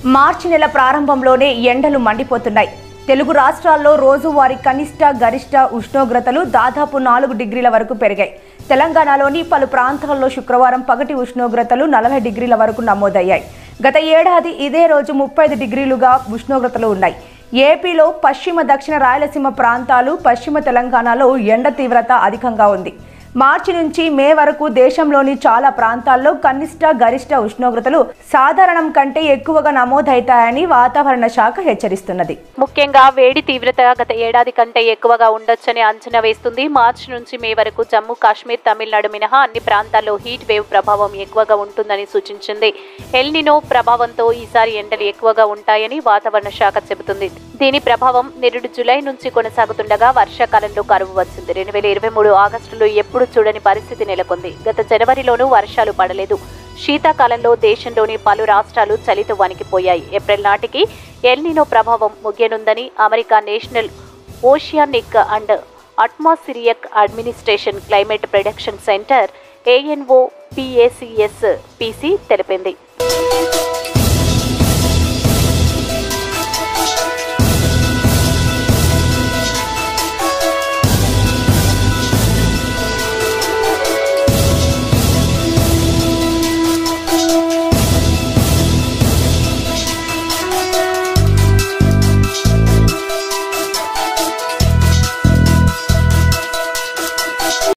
మార్చి నెల ప్రారంభంలోనే ఎండలు మండిపోతున్నాయి తెలుగు రాష్ట్రాల్లో రోజువారీ కనిష్ట గరిష్ట ఉష్ణోగ్రతలు దాదాపు నాలుగు డిగ్రీల వరకు పెరిగాయి తెలంగాణలోని పలు ప్రాంతాల్లో శుక్రవారం పగటి ఉష్ణోగ్రతలు నలభై డిగ్రీల వరకు నమోదయ్యాయి గత ఏడాది ఇదే రోజు ముప్పై ఐదు డిగ్రీలుగా ఉష్ణోగ్రతలు ఉన్నాయి ఏపీలో పశ్చిమ దక్షిణ రాయలసీమ ప్రాంతాలు పశ్చిమ తెలంగాణలో ఎండ తీవ్రత అధికంగా ఉంది మార్చి నుంచి మే వరకు దేశంలోని చాలా ప్రాంతాల్లో కనిష్ట గరిష్ట ఉష్ణోగ్రతలు సాధారణం కంటే ఎక్కువగా నమోదవుతాయని వాతావరణ శాఖ హెచ్చరిస్తున్నది ముఖ్యంగా వేడి తీవ్రత గత ఏడాది కంటే ఎక్కువగా ఉండొచ్చని అంచనా వేస్తుంది మార్చి నుంచి మే వరకు జమ్మూ కాశ్మీర్ తమిళనాడు మినహా అన్ని ప్రాంతాల్లో హీట్ వేవ్ ప్రభావం ఎక్కువగా ఉంటుందని సూచించింది ఎల్నినో ప్రభావంతో ఈసారి ఎండలు ఎక్కువగా ఉంటాయని వాతావరణ శాఖ చెబుతుంది దీని ప్రభావం నిరుడు జులై నుంచి కొనసాగుతుండగా వర్షాకాలంలో కరువు వచ్చింది రెండు వేల ఇరవై మూడు ఆగస్టులో ఎప్పుడు చూడని పరిస్థితి నెలకొంది గత జనవరిలోనూ వర్షాలు పడలేదు శీతాకాలంలో దేశంలోని పలు రాష్ట్రాలు చలితో వణికిపోయాయి ఏప్రిల్ నాటికి ఎల్నినో ప్రభావం ముగియనుందని America national oceanic and atmospheric administration climate production centre ANO PACS PC తెలిపింది